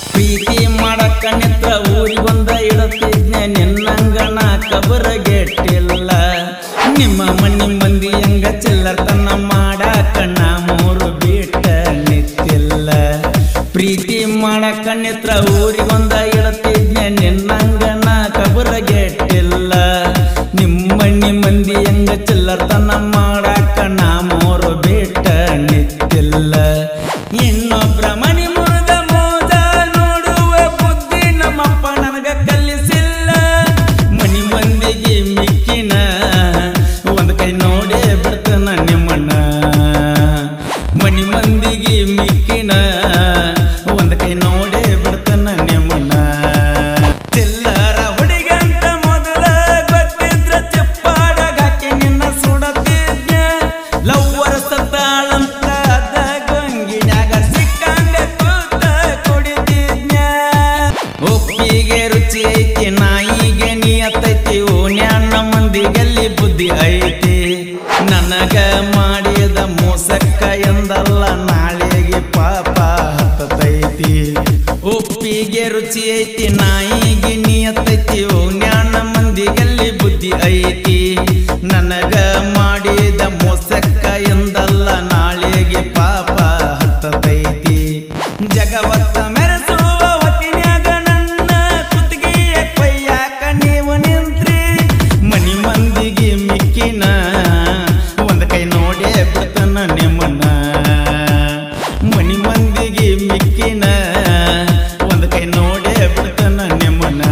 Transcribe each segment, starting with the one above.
ಪ್ರೀತಿ ಮಾಡಕ್ಕ ನಿತ್ರ ಊರಿಗೊಂದ ಇಡತಿದ್ನ ನಿನ್ನಂಗಣ ಕಬರ ಗೆಟ್ಟಿಲ್ಲ ನಿಮ್ಮ ಮಣ್ಣಿ ಮಂದಿ ಹಂಗ ಚಿಲ್ಲರ್ ತನ್ನ ಮಾಡಾಕ ನಾ ಮೂರು ಬಿಟ್ಟ ನಿತ್ತಿಲ್ಲ ಪ್ರೀತಿ ಮಾಡಕ್ಕ ನಿತ್ರ ಊರಿಗೊಂದ ಇಡತಿದ್ನ ನಿನ್ನಂಗಣ ಕಬರ ಗೆಟ್ಟಿಲ್ಲ ನಿಮ್ಮ ಮಣ್ಣಿ ಮಂದಿ ಹಂಗ ಚಿಲ್ಲರ್ ತನ್ನ ಮಾಡಾಕ ನಾ ಮೂರು ಬಿಟ್ಟ ನಿತ್ತಿಲ್ಲ ಇನ್ನೊಬ್ರ ಮನಿ ಮುರಿದ ಮೋದ ನೋಡುವ ಬುದ್ಧಿ ನಮ್ಮಪ್ಪ ನನಗ ಕಲಿಸಿಲ್ಲ ಮನಿ ಮಂದಿಗೆ ಮಿಕ್ಕಿನ ಒಂದ್ ಕೈ ನೋಡೇ ಬಿಡ್ತನ ನಿಮ್ಮಣ್ಣ ಮನಿ ಮಂದಿಗೆ ಮಿಕ್ಕಿನ ಒಂದ್ ಕೈ ನೋಡೇ ಬಿಡ್ತನ ನಿಮ್ಮಣ್ಣ ಚಿಲ್ಲರ ಹುಡುಗಂತ ಮೊದಲ ಗೊತ್ತಿದ್ರ ಚಪ್ಪಾಡಾಗ ಹಾಕಿ ನಿನ್ನ ಸುಡತಿದ್ಯ ಲವ್ವರ ಸತ್ತಾಳಂತ ಅದ ಗೊಂಗಿನ್ಯಾಗ ಸಿಕ್ಕಂಗ ಕೂತ ಕುಡಿತಿದ್ಯ ಒಪ್ಪಿಗೆ ರುಚಿ ಐತಿ ನಾಯಿಗೆ ನಿಯತೈತಿ ಓಣ್ಯಾಣ ಮಂದಿಗಲ್ಲಿ ಬುದ್ಧಿ ಐತಿ ನನಗ ಮಾಡಿದ ಮೋಸಕ್ಕ ಎಂದಲ್ಲ ನಾಳೆಗೆ ಪಾಪ ಹತ್ತತೈತಿ ಒಪ್ಪಿಗೆ ರುಚಿ ಐತಿ ನಾಯಿಗೆ ನಿಯತೈತಿ ಓಣ್ಯಾಣ ಮಂದಿಗಲ್ಲಿ ಬುದ್ಧಿ ಐತಿ ನನಗ ಮಾಡಿದ ಮೋಸಕ್ಕ ಎಂದಲ್ಲ ನಾಳೆಗೆ ಪಾಪ ಹತ್ತತೈತಿ ಜಗವತ್ತ ಮೆರೆಸುವ ಹೊತ್ತಿನ್ಯಾಗ ನನ್ನ ಕುತ್ತಿಗೆಯ ಕೊಯ್ಯಾಕ ನೀವು ನಿಂತ್ರಿ ಮನಿ ಮಂದಿಗೆ ಮಿಕ್ಕಿನ ಒಂದ್ ಕೈ ನೋಡೇ ಬಿಡ್ತನ ನಿಮ್ಮನ್ನ ಮನಿ ಮಂದಿಗೆ ಮಿಕ್ಕಿನ ಒಂದ್ ಕೈ ನೋಡೇ ಬಿಡ್ತನ ನಿಮ್ಮನ್ನ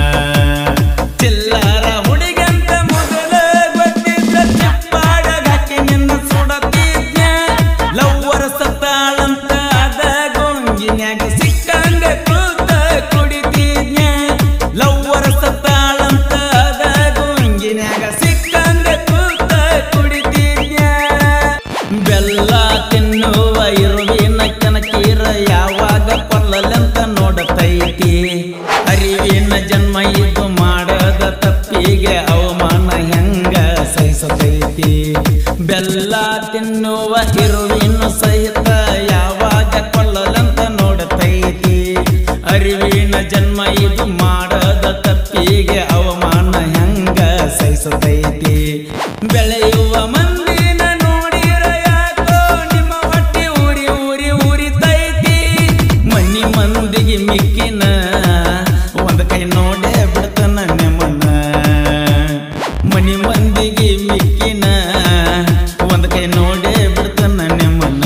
ಚಿಲ್ಲರ ಹುಡುಗಂತ ಮೊದಲ ಗೊತ್ತಿದ್ದ ಚಪ್ಪಾಡಾಗ ಹಾಕಿ ನಿನ್ನ ಸುಡತಿದ್ಯ ಲವ್ವರ ಸತ್ತಾಳಂತ ಅದ ಗೊಂಗಿನ್ಯಾಗ ಸಿಕ್ಕಂಗ ಕೂತ ಕುಡಿತಿದ್ಯ ಲವ್ವರ ಸತ್ತಾಳಂತ ಅದ ಗೊಂಗಿನ್ಯಾಗ ಸಿಕ್ಕಂಗ ಕೂತ ಕುಡಿತಿದ್ಯ ಬೆಲ್ಲ ತಿನ್ನುವ ಇರುವಿನ ಕನಕೀರ ಯಾವಾಗ ಕೊಲ್ಲಲೆಂತ ನೋಡತೈತಿ ಅರಿವಿನ ಜನ್ಮ ಇದು ಮಾಡದ ತಪ್ಪಿಗೆ ಅವಮಾನ ಹೆಂಗ ಸಹಿಸತೈತಿ ಬೆಲ್ಲ ತಿನ್ನುವ ಇರುವಿನ ಸಹಿತ ಯಾವಾಗ ಕೊಲ್ಲಲೆಂತ ನೋಡತೈತಿ ಅರಿವಿನ ಜನ್ಮ ಇದು ಮಾಡದ ತಪ್ಪಿಗೆ ಅವಮಾನ ಹೆಂಗ ಸಹಿಸತೈತಿ ಬೆಳೆಯುವ ಮಂದಿನ ನೋಡಿರ ಯಾಕೋ ನಿಮ್ಮ ಹೊಟ್ಟೆ ಊರಿ ಊರಿ ಉರಿತೈತಿ ಮನಿ ಮಂದಿಗೆ ಮಿಕ್ಕಿನ ಒಂದ್ ಕೈ ನೋಡೇ ಬಿಡ್ತನ ನಿಮ್ಮನ್ನ ಮನಿ ಮಂದಿಗೆ ಮಿಕ್ಕಿನ ಒಂದ್ ಕೈ ನೋಡೇ ಬಿಡ್ತನ ನಿಮ್ಮನ್ನ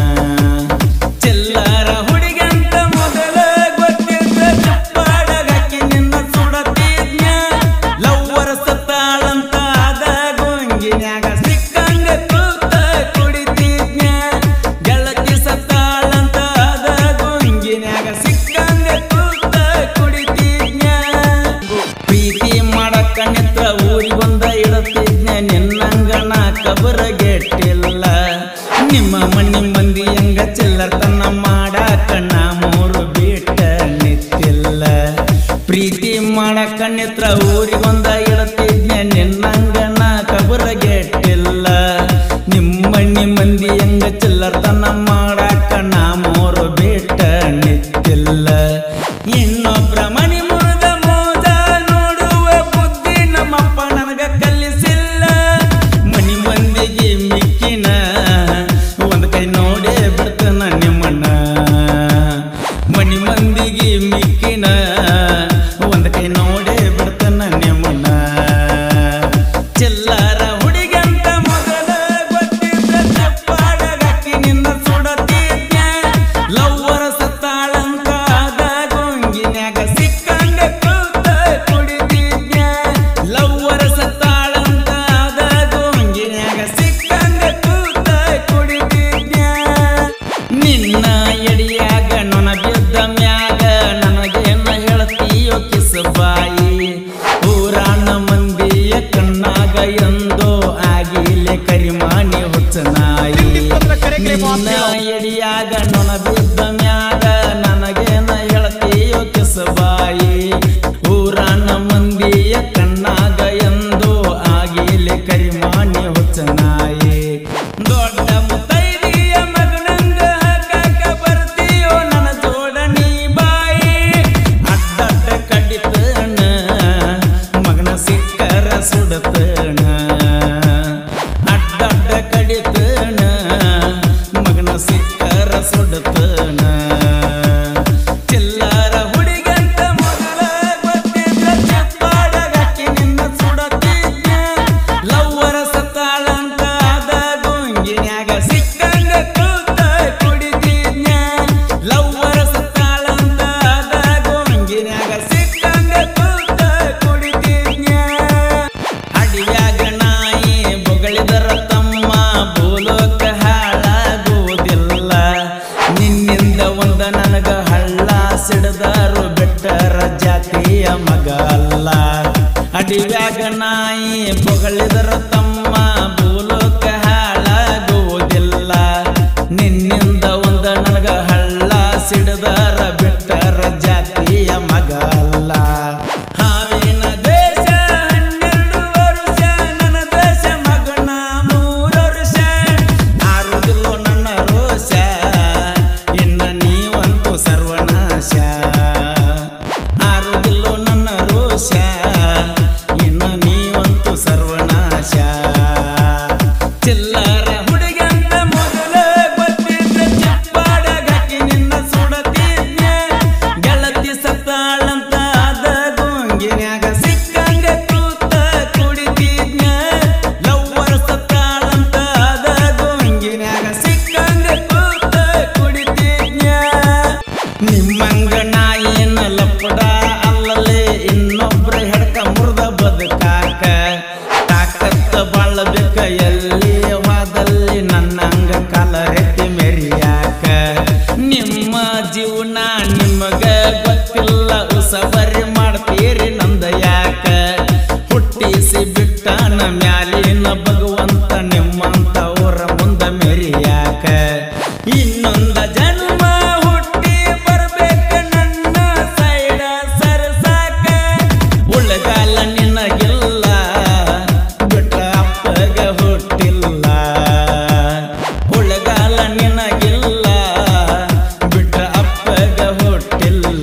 ಚಿಲ್ಲರ ಹುಡುಗಂತ ಮೊದಲ ಗೊತ್ತಿದ್ದ ಚಪ್ಪಾಡಾಗ ಹಾಕಿ ನಿನ್ನ ಸುಡತಿದ್ಯ ಲವ್ವರ ಸತ್ತಾಳಂತ ಅದ ಗೊಂಗಿನ್ಯಾಗ ಸಿಕ್ಕಂಗ ಕೂತ ಕುಡಿತಿದ್ಯ ಗೆಳತಿ ಸತ್ತಾಳಂತ ಅದ ಗೊಂಗಿನ್ಯಾಗ ಸಿಕ್ಕಂಗ ಕೂತ ಕುಡಿತಿದ್ಯ ಪ್ರೀತಿ ಮಾಡಕ್ಕ ನಿತ್ರ ಊರಿಗೊಂದ ಇಡತಿದ್ನ ನಿನ್ನಂಗಣ ಕಬರ ಗೆಟ್ಟಿಲ್ಲ ನಿಮ್ಮ ಮಣ್ಣಿ ಮಂದಿ ಹಂಗ ಚಿಲ್ಲರ್ ತನ್ನ ಮಾಡಾಕ ನಾ ಮೂರು ಬಿಟ್ಟ ನಿತ್ತಿಲ್ಲ ಪ್ರೀತಿ ಮಾಡಕ್ಕ ನಿತ್ರ ಊರಿಗೊಂದ ಇಡತಿದ್ನ ನಿನ್ನಂಗಣ ಕಬರ ಗೆಟ್ಟಿಲ್ಲ ನಿಮ್ಮ ಮಣ್ಣಿ ಮಂದಿ ಹಂಗ ಚಿಲ್ಲರ್ ತನ್ನ ಮಾಡಾಕ ನಾ ಮೂರು ಬಿಟ್ಟ ನಿತ್ತಿಲ್ಲ ಇನ್ನೊಬ್ರ ಮನಿ ಮುರಿದ ಮೋದ ನೋಡುವ ಬುದ್ಧಿ ನಮ್ಮಪ್ಪ ನನಗ ಕಲಿಸಿಲ್ಲ ಮನಿ ಮಂದಿಗೆ ಮಿಕ್ಕಿನ ಒಂದ್ ಕೈ ನೋಡೇ ಬಿಡ್ತನ ನಿಮ್ಮಣ್ಣ ಮನಿ ಮಂದಿಗೆ ಮಿಕ್ಕಿನ ಒಂದ್ ಕೈ ನೋಡೇ ಬಿಡ್ತನ ನಿಮ್ಮಣ್ಣ ಚಿಲ್ಲರ ಹುಡುಗಂತ ಮೊದಲ ಗೊತ್ತಿದ್ದ ಚಪ್ಪಾಡಾಗ ಹಾಕಿ ನಿನ್ನ ಸುಡತಿದ್ಯ ಲವ್ವರ ಸತ್ತಾಳಂತ ಅದ ಗೊಂಗಿನ್ಯಾಗ ಸಿಕ್ಕಂಗ ಕೂತ ಕುಡಿತಿದ್ಯ ಲವ್ವರ ಸತ್ತಾಳಂತ ಅದ ಗೊಂಗಿನ್ಯಾಗ ಸಿಕ್ಕಂಗ ಕೂತ ಕುಡಿತಿದ್ಯ ನಿನ್ನ ಎಡಿಯಾಗ ನೊನ ಬಿದ್ದ ಮ್ಯಾಗ ನನಗೇನ ಹೇಳ್ತೀಯೋ ಕಿಸಬಾಯಿ ಊರಾಣ ಮಂದಿಯ ಕಣ್ಣಾಗ ಎಂದೋ ಆಗಿಲೆ ಕರಿಮಾನಿ ಹುಚ್ಚನಾಯಿ ನಿನ್ನ ಎಡಿಯಾಗ ನೊನ ಬಿದ್ದ ಮ್ಯಾಗ ನನಗೇನ ಹೇಳ್ತೀಯೋ ಕಿಸಬಾಯಿ ಊರಾಣ ಮಂದಿಯ ಕಣ್ಣಾಗ ಎಂದೋ ಆಗಿಲೆ ಕರಿಮಾನಿ ಹುಚ್ಚನಾಯಿ ದೊಡ್ಡ ಮುತ್ತೈದಿಯ ಮಗನಂಗ ಹಾಕಾಕ ಬರ್ತೀಯೋ ನನ್ನ ಜೋಡ ನೀ ಬಾಯಿ ಸುಡುತ್ತನ ಚಿಲ್ಲರ ಹುಡುಗಂತ ಮೊದಲ ಗೊತ್ತಿದ್ರ ಚಪ್ಪಾಡಗಾಕಿ ನಿನ್ನ ಸುಡತಿದ್ನ ಲವ್ವರ ಸತ್ತಾಳಂತ ಅದ ಗೊಂಗಿನ್ಯಾಗ ಸಿಕ್ಕಂಗ ಕೂತ ಕುಡಿತಿದ್ನ ಲವ್ವರ ಸತ್ತಾಳಂತ ಅದ ಗೊಂಗಿನ್ಯಾಗ ಸಿಕ್ಕಂಗ ಕೂತ ಕುಡಿತಿದ್ನ ಅಡಿಯಾಗ ನಾಯಿ ಬೊಗಳಿದರ ತಮ್ಮ ಭೂಲೋಕ ಹಾಳಾಗುವುದಿಲ್ಲ ನಿನ್ನಿಂದ ಒಂದ ನನಗ ಹಳ್ಳ ಸಿಡದಾರು ಬೆಟ್ಟರ ಜಾತಿಯ ಮಗ ಅಲ್ಲ ಅಡಿಯಾಗ ನಾಯಿ ಬೊಗಳಿದರ ತಮ್ಮ ಭೂಲೋಕ ಹಾಳಾಗುವುದಿಲ್ಲ ನಿನ್ನಿಂದ ಒಂದ ನನಗ ಹಳ್ಳ ಸಿಡದಾರ ಬೆಟ್ಟರ ಜಾತಿಯ ಮಗ ಅಲ್ಲ ಹಾವಿನ ದೇಶ ಹನ್ನೆರಡು ವರ್ಷ ನನ್ನ ದೇಶ ಮಗನ ಮೂರು ವರ್ಷ ಆರುದಿಲ್ಲೋ ನನ್ನ ರೋಷ ಇನ್ನ ನೀವಂತೂ ಸರ್ವನಾಶ ಆರುದಿಲ್ಲೋ ನನ್ನ ರೋಷ ಇನ್ನ ನೀವಂತೂ ಸರ್ವನಾಶ ಚಿಲ್ಲರ ಹುಡುಗಂತ ಮೊದಲ ಗೊತ್ತಿದ್ದ ಚಪ್ಪಾಡಗಾಕಿ ನಿನ್ನ ಸುಡತಿದ್ನ ಗೆಳತಿ ಸತ್ತಾಳಂತ ಅದ ಗೊಂಗಿನ್ಯಾಗ ಸಿಕ್ಕಂಗ ಕೂತ ಕುಡಿತಿದ್ನ ಲವ್ವರ ಸತ್ತಾಳಂತ ಅದ ಗೊಂಗಿನ್ಯಾಗ ಸಿಕ್ಕಂಗ ಕೂತ ಕುಡಿತಿದ್ನ ನಿಮ್ಮಂಗ ನಾಯಿನ ಲಪ್ಪಡ ಅಲ್ಲಲೇ ಇನ್ನೊಬ್ರ ಹೆಡ್ಕ ಮುರ್ದ ಬದುಕಾಕ ತಾಕತ್ತ ಬಾಳಬೇಕ ಎಲ್ಲಿ ವಾದಲ್ಲಿ ನನ್ನಂಗ ಕಲರೆತ್ತಿ ಮೆರಿಯಾಕ ನಿಮ್ಮ ಜೀವನ ನಿಮಗ ಗೊತ್ತಿಲ್ಲ ಉಸಬರಿ ಮಾಡ್ತೀರಿ ನಂದ ಯಾಕ ಹುಟ್ಟಿಸಿ ಬಿಟ್ಟನ ಮ್ಯಾಲಿನ ಭಗವಂತ ನಿಮ್ಮಂತವರ ಮುಂದ ಮೆರಿಯಾಕ ಇನ್ನೊಂದ ಜನ್ಮ ಹುಟ್ಟಿ ಬರ್ಬೇಕ ನನ್ನ ಸೈಡ ಸರಸಾಕ ಉಳಗಾಲ ನಿನಗಿಲ್ಲ ಬಿಟ್ಟ ಅಪ್ಪಗ ಹುಟ್ಟಿಲ್ಲ ಉಳಗಾಲ ನಿನಗಿಲ್ಲ ಬಿಟ್ಟ ಅಪ್ಪಗ ಹುಟ್ಟಿಲ್ಲ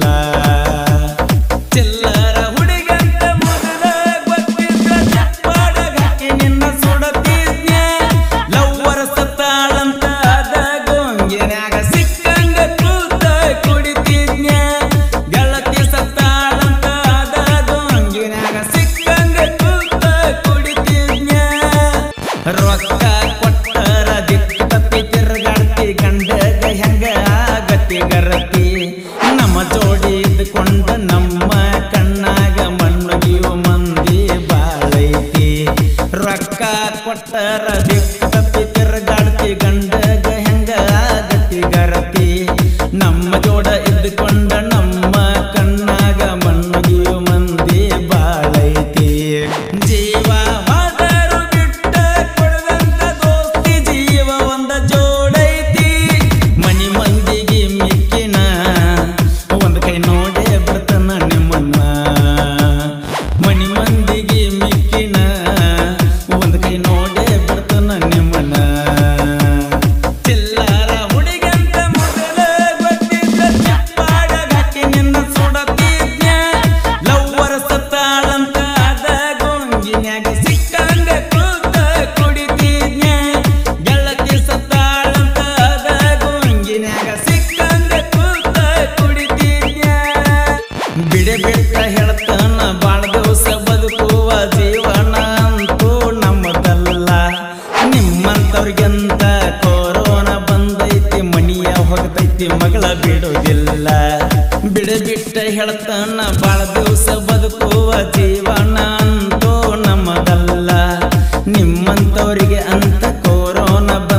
ಚಿಲ್ಲರ ಹುಡುಗಂತ ಮೊದಲ ಗೊತ್ತಿದ್ದ ಚಪ್ಪಾಡಗಾಕಿ ನಿನ್ನ ಸುಡತಿದ್ನ ಲವ್ವರ ಸತ್ತಾಳಂತ ಅದ ಗೊಂಗಿನ್ಯಾಗ ಸಿಕ್ಕಂಗ ಕೂತ ಕುಡಿತಿದ್ನ ಗೆಳತಿ ಸತ್ತಾಳಂತ ಅದ ಗೊಂಗಿನ್ಯಾಗ ಸಿಕ್ಕಂಗ ಕೂತ ಕುಡಿತಿದ್ನ ರೊಕ್ಕ ಕೊಟ್ಟರ ದಿಕ್ಕ ತಪ್ಪಿ ತಿರ್ಗಾಡ್ತಿ ಗಂಡಗ ಹೆಂಗ ಆಗತಿ ಗರತಿ ನಮ್ಮ ಜೋಡಿ ಇದ್ಕೊಂಡ ನಮ್ಮ ಕಣ್ಣಾಗ ಮಣ್ಣಗಿಯು ಮಂದಿ ಬಾಳೈತಿ ರೊಕ್ಕ ಕೊಟ್ಟರ ದಿಕ್ಕ ತಪ್ಪಿ ತಿರ್ಗಾಡ್ತಿ ಗಂಡಗ ಹೆಂಗ ಆಗತಿ ಗರತಿ ನಮ್ಮ ಜೋಡ ಇದ್ಕೊಂಡ ನಮ್ಮ ಕಣ್ಣಾಗ ಮಣ್ಣಗಿಯು ಮಂದಿ ಬಾಳೈತಿ ಜೀವ ಹೋದರು ಬಿಟ್ಟ ಕೊಡದಂತ ದೋಸ್ತಿ ಜೀವ ಒಂದ ಜೋಡೈತಿ ಮನಿ ಮಂದಿಗೆ ಮಿಕ್ಕಿನ ಒಂದ್ ಕೈ ನೋಡೇ ಬರ್ತನ ನಿಮ್ಮನ್ನ ಮನಿ ಮಂದಿಗೆ ಮಿಕ್ಕಿನ ಒಂದ್ ಕೈ ನೋಡೇ ಬರ್ತನ ನಿಮ್ಮನ್ನ ಚಿಲ್ಲರ ಹುಡುಗಂತ ಮೊದಲ ಗೊತ್ತಿದ್ದ ಚಪ್ಪಾಡಗಾಕಿ ನಿನ್ನ ಸುಡತಿದ್ನ ಲವ್ವರ ಸತ್ತಾಳಂತ ಅದ ಗೊಂಗಿನ್ಯಾಗ ಸಿಕ್ಕಂಗ ಕೂತ ಕುಡಿತಿದ್ನ ಗೆಳತಿ ಸತ್ತಾಳಂತ ಅದ ಗೊಂಗಿನ್ಯಾಗ ಸಿಕ್ಕಂಗ ಕೂತ ಕುಡಿತಿದ್ನ ಬಿಡೆ ಬಿಟ್ಟ ಹೇಳ್ತಾನ ಬಾಳ ದಿವಸ ಬದುಕುವ ಜೀವನ ಅಂತೂ ನಮ್ಮದಲ್ಲ ನಿಮ್ಮಂತವ್ರಿಗಂತ ಕೊರೋನಾ ಬಂದೈತಿ ಮನಿಯ ಹೋಗ್ತೈತಿ ಮಗಳ ಬಿಡುವುದಿಲ್ಲ ಬಿಡೆ ಬಿಟ್ಟ ಹೇಳ್ತಾನ ಬಾಳ ದಿವಸ ಬದುಕುವ ಜೀವನ ಅಂತೂ ನಮ್ಮದಲ್ಲ ನಿಮ್ಮಂತವ್ರಿಗೆ ಅಂತ ಕೊರೋನಾ